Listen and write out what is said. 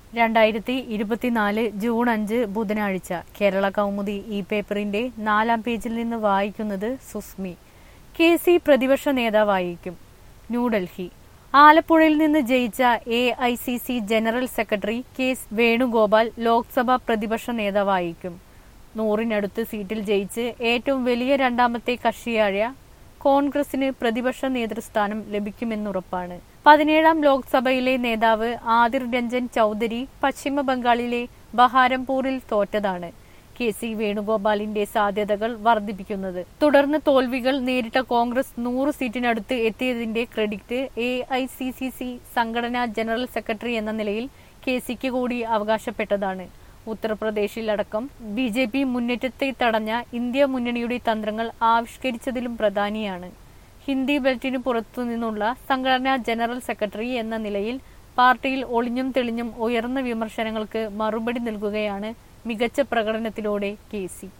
രണ്ടായിരത്തി ഇരുപത്തിനാല് ജൂൺ അഞ്ച് ബുധനാഴ്ച കേരള കൗമുദി ഈ പേപ്പറിന്റെ നാലാം പേജിൽ നിന്ന് വായിക്കുന്നത് സുസ്മി കെ സി പ്രതിപക്ഷ നേതാവായിരിക്കും ന്യൂഡൽഹി ആലപ്പുഴയിൽ നിന്ന് ജയിച്ച A I C C general secretary K S Venugopal Lok Sabha പ്രതിപക്ഷ നേതാവായിരിക്കും നൂറിനടുത്ത് സീറ്റിൽ ജയിച്ച് ഏറ്റവും വലിയ രണ്ടാമത്തെ കക്ഷിയായ കോൺഗ്രസിന് പ്രതിപക്ഷ നേതൃസ്ഥാനം ലഭിക്കുമെന്നുറപ്പാണ് പതിനേഴാം ലോക്സഭയിലെ നേതാവ് ആദിർ രഞ്ജൻ ചൌധരി പശ്ചിമ ബംഗാളിലെ ബഹാരംപൂരിൽ തോറ്റതാണ് കെ സി വേണുഗോപാലിന്റെ സാധ്യതകൾ വർദ്ധിപ്പിക്കുന്നത് തുടർന്ന് തോൽവികൾ നേരിട്ട കോൺഗ്രസ് നൂറ് സീറ്റിനടുത്ത് എത്തിയതിന്റെ credit A I C C C സംഘടനാ ജനറൽ സെക്രട്ടറി എന്ന നിലയിൽ കെ സിക്ക് കൂടി അവകാശപ്പെട്ടതാണ് ഉത്തർപ്രദേശിലടക്കം ബി ജെ പി മുന്നേറ്റത്തെ തടഞ്ഞ ഇന്ത്യ മുന്നണിയുടെ തന്ത്രങ്ങൾ ആവിഷ്കരിച്ചതിലും പ്രധാനിയാണ് ഹിന്ദി ബെൽറ്റിന് പുറത്തുനിന്നുള്ള സംഘടനാ ജനറൽ സെക്രട്ടറി എന്ന നിലയിൽ പാർട്ടിയിൽ ഒളിഞ്ഞും തെളിഞ്ഞും ഉയർന്ന വിമർശനങ്ങൾക്ക് മറുപടി നൽകുകയാണ് മികച്ച പ്രകടനത്തിലൂടെ കെ സി